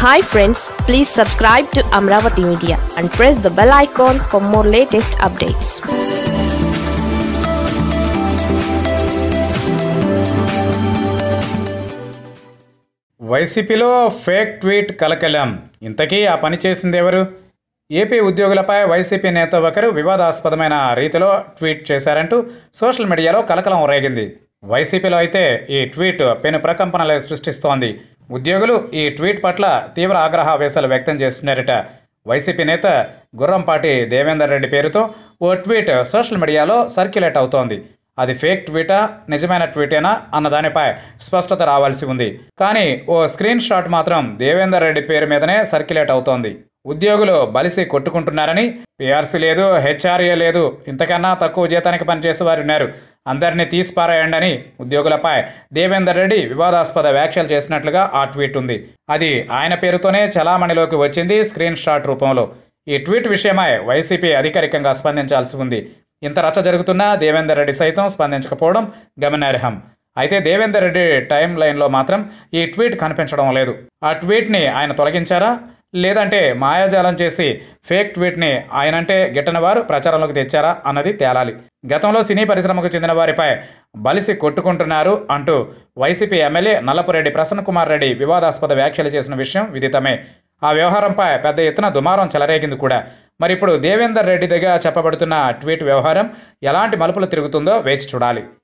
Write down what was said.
hi friends please subscribe to Amaravati media and press the bell icon for more latest updates వైసీపీలో fake tweet కలకలం ఇంతకీ ఆ పని చేసింది ఎవరు ఏపీ ఉద్యోగులపై వైసీపీ నేత ఒకరు వివాదాస్పదమైన రీతిలో ట్వీట్ చేశారంటూ సోషల్ మీడియాలో కలకలం రేగింది వైసీపీలో అయితే ఈ ట్వీట్ పెను ప్రకంపనలు సృష్టిస్తోంది ఉద్యోగులు ఈ ట్వీట్ పట్ల తీవ్ర ఆగ్రహావేశాలు వ్యక్తం చేస్తున్నారట వైసీపీ నేత గుర్రంపాటి దేవేందర్ రెడ్డి పేరుతో ఓ ట్వీట్ సోషల్ మీడియాలో సర్క్యులేట్ అవుతోంది అది ఫేక్ ట్వీటా నిజమైన ట్వీటేనా అన్న దానిపై స్పష్టత రావాల్సి ఉంది కానీ ఓ స్క్రీన్ షాట్ మాత్రం దేవేందర్ రెడ్డి పేరు మీదనే సర్క్యులేట్ అవుతోంది ఉద్యోగులు బలిసి కొట్టుకుంటున్నారని పిఆర్సీ లేదు హెచ్ఆర్ఏ లేదు ఇంతకన్నా తక్కువ జీతానికి పనిచేసే వారు ఉన్నారు అందరినీ తీసిపారేయండి అని ఉద్యోగులపై దేవేందర్ రెడ్డి వివాదాస్పద వ్యాఖ్యలు చేసినట్లుగా ఆ ట్వీట్ ఉంది అది ఆయన పేరుతోనే చలామణిలోకి వచ్చింది స్క్రీన్ షాట్ రూపంలో ఈ ట్వీట్ విషయమై వైసీపీ అధికారికంగా స్పందించాల్సి ఉంది ఇంత రచ్చ జరుగుతున్నా దేవేందర్ రెడ్డి సైతం స్పందించకపోవడం గమనార్హం అయితే దేవేందర్ రెడ్డి టైం లైన్లో మాత్రం ఈ ట్వీట్ కనిపించడం లేదు ఆ ట్వీట్ని ఆయన తొలగించారా లేదంటే మాయాజాలం చేసి ఫేక్ ట్వీట్ని ఆయనంటే గిట్టని వారు ప్రచారంలోకి తెచ్చారా అన్నది తేలాలి గతంలో సినీ పరిశ్రమకు చెందిన వారిపై బలిసి కొట్టుకుంటున్నారు అంటూ వైసీపీ ఎమ్మెల్యే నల్లపురెడ్డి ప్రసన్నకుమార్ రెడ్డి వివాదాస్పద వ్యాఖ్యలు చేసిన విషయం విదితమే ఆ వ్యవహారంపై పెద్ద ఎత్తున దుమారం చెలరేగింది కూడా మరి ఇప్పుడు దేవేందర్ రెడ్డి దగ్గర చెప్పబడుతున్న ట్వీట్ వ్యవహారం ఎలాంటి మలుపులు తిరుగుతుందో వేచి చూడాలి